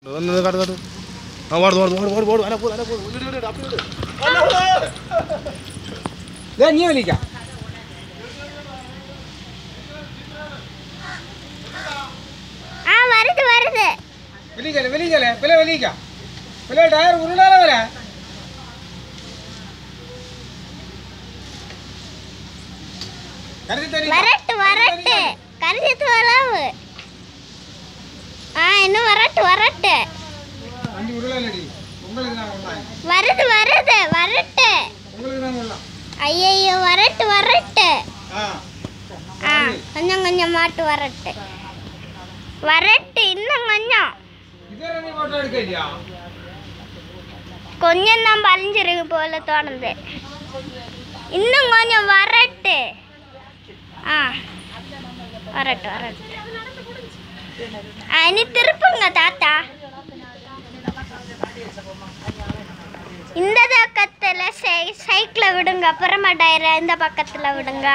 ഒന്ന് കാട്ട് കാട്ട് ആ ഓടുന്നു ഓടുന്നു ഓടുന്നു ഓടുന്നു അല്ല പോ അല്ല പോ വിട് വിട് വിട് അപ്പി വിട് അല്ല, വിട്. ദേ, നീ വലിക്കാം ஆ வருது வருது വലിക്കല്ലേ വലിക്കല്ലേ പിള്ളേ വലിക്കാം പിള്ളേ ടയർ ഉരുളാതെ വരാ കരുതി തരീ வரட்டு வரட்டு கரிசித்து வரவு ஆ இன்னும் வரட்டு வரட்டு വണ്ടി ഉരുളല്ലടി உங்களுக்கு தான் கொண்டாய் வருது வருது வரட்டு உங்களுக்கு தான் கொள்ளலாம் ஐயையோ வரட்டு வரட்டு ஆ ஆ கொஞ்சம் கொஞ்சம் மாட்டு வரட்டு வரட்டு இன்னும் கொஞ்சம் இதுவரை நீ ഫോട്ടോ എടുക്കില്ല கொஞ்சம் தான் பழிஞ்சிருக்கு போல தோணுது இன்னும் கொஞ்சம் வரட்டு ஆ வரட்டு வரட்டு ஆ இனி திருப்புங்க தாத்தா இந்த பக்கத்தில் சை சைக்கிளை விடுங்க அப்புறமா டயரை இந்த பக்கத்தில் விடுங்க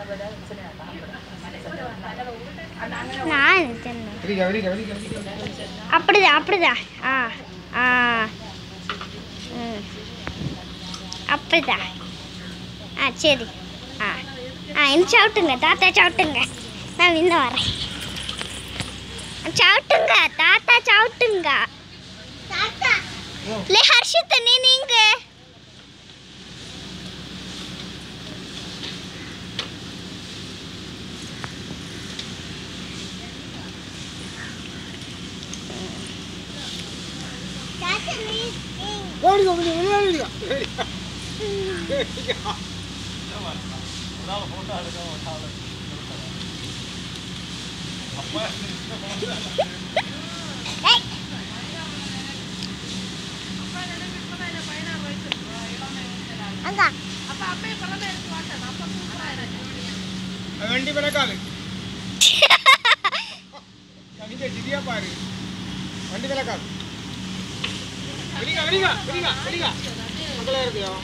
நான் சொன்னேன் വലിക്കാം വലിക്കാം വലിക്കാം വലിക്കാം அப்படிதான் அப்படிதான் ஆ ஆ ம் அப்படிதான் ஆ சரி ஆ ஆ இன்னும் சவுட்டுங்க தாத்தா சவுட்டுங்க நான் இன்னும் வரேன் சவுட்டுங்க தாத்தா சவுட்டுங்க தாத்தா லே ஹர்ஷித் நீ நீங்க தாத்தா நீ ഓടിക്കോ വലിക്കാം വലിക്കാം വലിക്കാം அங்க വണ്ടി വിലക്കാല് കണിക്ക ചിരിയാ പാര് വണ്ടി വിലക്കാല് വലിക്ക വലിക്ക വലിക്ക വലിക്ക മക്കളെ ഇറക്കിയോ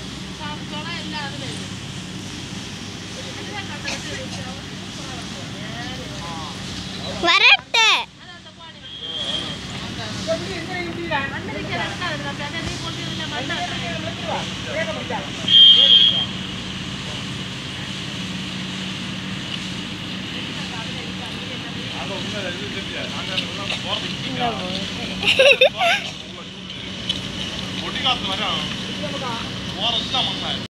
வரட்டு പൊട്ടിക്കാത്ത വരാം ഓറെല്ലാം വന്നായിരുന്നു